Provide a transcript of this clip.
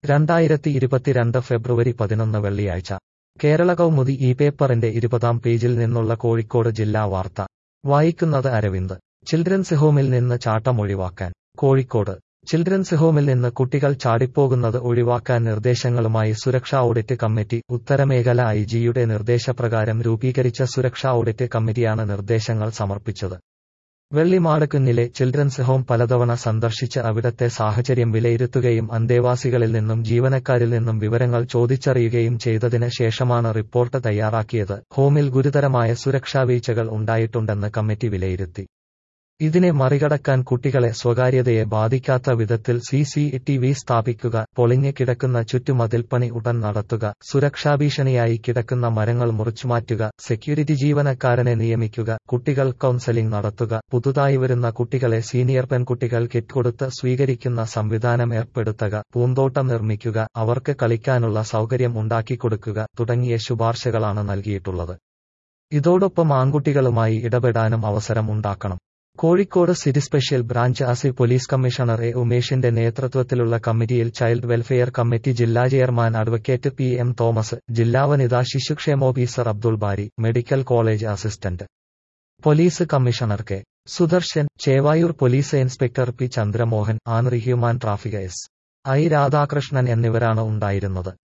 രണ്ടായിരത്തി ഇരുപത്തിരണ്ട് ഫെബ്രുവരി പതിനൊന്ന് വെള്ളിയാഴ്ച കേരള കൗമുദി ഈ പേപ്പറിന്റെ ഇരുപതാം പേജിൽ നിന്നുള്ള കോഴിക്കോട് ജില്ലാ വാർത്ത വായിക്കുന്നത് അരവിന്ദ് ചിൽഡ്രൻസ് ഹോമിൽ നിന്ന് ചാട്ടം ഒഴിവാക്കാൻ കോഴിക്കോട് ചിൽഡ്രൻസ് ഹോമിൽ നിന്ന് കുട്ടികൾ ചാടിപ്പോകുന്നത് ഒഴിവാക്കാൻ നിർദ്ദേശങ്ങളുമായി സുരക്ഷാ ഓഡിറ്റ് കമ്മിറ്റി ഉത്തരമേഖല ഐ ജിയുടെ നിർദ്ദേശപ്രകാരം രൂപീകരിച്ച സുരക്ഷാ ഓഡിറ്റ് കമ്മിറ്റിയാണ് നിർദ്ദേശങ്ങൾ സമർപ്പിച്ചത് വെള്ളിമാടക്കുന്നിലെ ചിൽഡ്രൻസ് ഹോം പലതവണ സന്ദർശിച്ച് അവിടത്തെ സാഹചര്യം വിലയിരുത്തുകയും അന്തേവാസികളിൽ നിന്നും ജീവനക്കാരിൽ നിന്നും വിവരങ്ങൾ ചോദിച്ചറിയുകയും ചെയ്തതിന് ശേഷമാണ് റിപ്പോർട്ട് തയ്യാറാക്കിയത് ഹോമിൽ ഗുരുതരമായ സുരക്ഷാ വീഴ്ചകൾ ഉണ്ടായിട്ടുണ്ടെന്ന് കമ്മിറ്റി വിലയിരുത്തി ഇതിനെ മറികടക്കാൻ കുട്ടികളെ സ്വകാര്യതയെ ബാധിക്കാത്ത വിധത്തിൽ സി സി ടി വി സ്ഥാപിക്കുക പൊളിഞ്ഞ് കിടക്കുന്ന ചുറ്റുമതിൽപ്പണി ഉടൻ നടത്തുക സുരക്ഷാഭീഷണിയായി കിടക്കുന്ന മരങ്ങൾ മുറിച്ചുമാറ്റുക സെക്യൂരിറ്റി ജീവനക്കാരനെ നിയമിക്കുക കുട്ടികൾ കൗൺസലിംഗ് നടത്തുക പുതുതായി വരുന്ന കുട്ടികളെ സീനിയർ പെൺകുട്ടികൾ കിറ്റ് കൊടുത്ത് സ്വീകരിക്കുന്ന സംവിധാനം ഏർപ്പെടുത്തുക പൂന്തോട്ടം നിർമ്മിക്കുക അവർക്ക് കളിക്കാനുള്ള സൗകര്യം ഉണ്ടാക്കിക്കൊടുക്കുക തുടങ്ങിയ ശുപാർശകളാണ് നൽകിയിട്ടുള്ളത് ഇതോടൊപ്പം ആൺകുട്ടികളുമായി ഇടപെടാനും അവസരം ഉണ്ടാക്കണം കോഴിക്കോട് സിറ്റി സ്പെഷ്യൽ ബ്രാഞ്ച് അസി പോലീസ് കമ്മീഷണർ എ ഉമേഷിന്റെ നേതൃത്വത്തിലുള്ള കമ്മിറ്റിയിൽ ചൈൽഡ് വെൽഫെയർ കമ്മിറ്റി ജില്ലാ chairman advocate P M Thomas ജില്ലാ വനിതാ ശിശുക്ഷേമ officer Abdul Bari medical college assistant police commissioner K Sudarshan Chevayur police inspector P Chandramohan anti human traffic S I Radhakrishnan എന്നിവരാണ് ഉണ്ടായിരുന്നത്